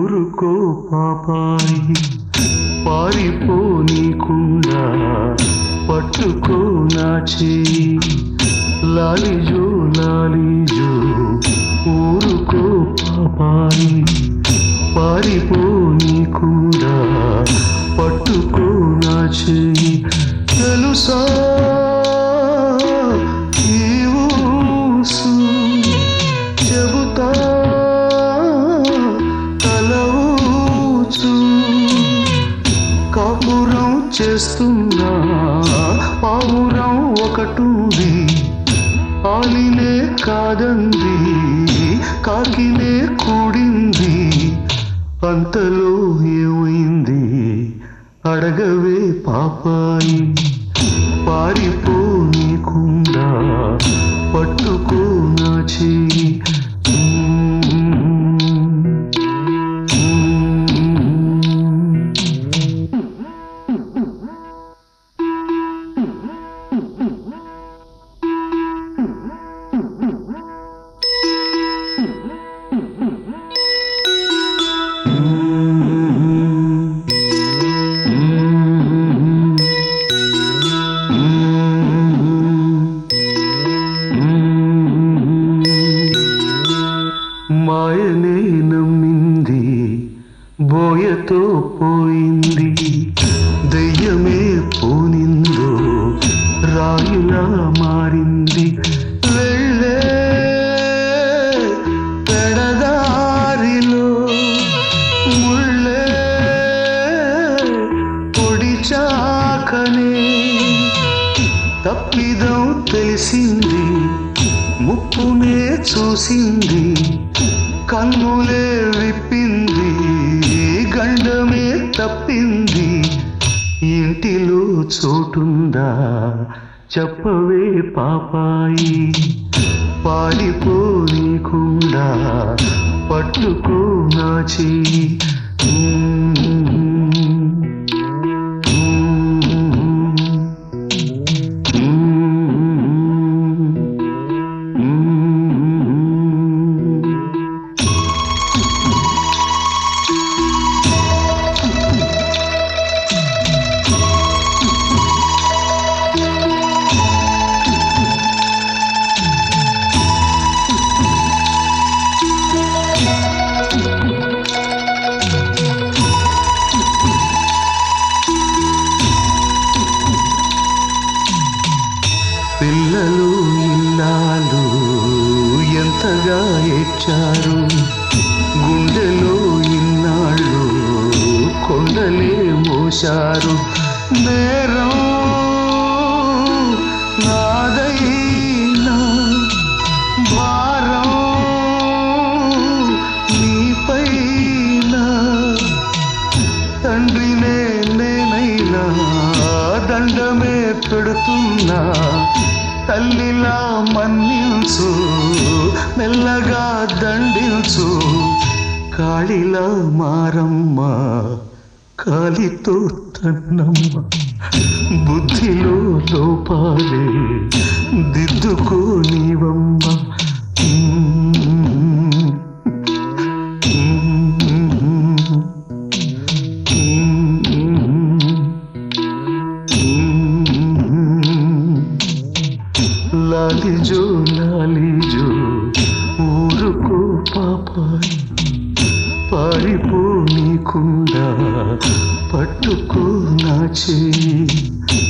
ఊరుకో పాపాయి పారిపోనీకుండా పట్టుకో నా చేయి లాలిజో లాలిజో ఊరుకో పాపాయి పారిపోనీకుండా పట్టుకో నా చేయి తెలుసా ఈ ఊసు చెబుతా తలవుచు కాపురం చేస్తున్నా పావురం ఒకటుంది ఆలినే కాదంది కాకినే కూడింది అంతలో ఏమైంది అడగవే పాపాయి పారిపోనీకుండా పట్టుకో నా చెయ్యి మాయనే నమ్మింది బోయతో పోయింది దయ్యమే పోనిందో రాయిలా మారింది వెళ్ళే పెడదారిలో ముళ్ళే పొడిచాకనే తప్పిదం తెలిసింది ముప్పునే చూసింది కన్నులే విప్పింది గండమే తప్పింది ఇంటిలో చోటుందా చెప్పవే పాపాయి పాడిపోనీకుండా పట్టుకో నా చెయ్యి పిల్లలు ఇల్లాలు ఎంతగా ఏడ్చారు గుండెలో ఇన్నాళ్ళు కొండలే మోశారు నేరం నాదైనా భారం నీపైనా తండ్రినే నేనైనా దండమే పెడుతున్నా తల్లిలా మన్నించు మెల్లగా దండించు కాళిలా మారమ్మ కాలితో తన్నమ్మ బుద్ధిలో లోపాలే దిద్దుకో నీవమ్మ లాలిజో లాలిజో ఊరుకో పాపాయి పారిపోనీకుండా పట్టుకో నా చేయి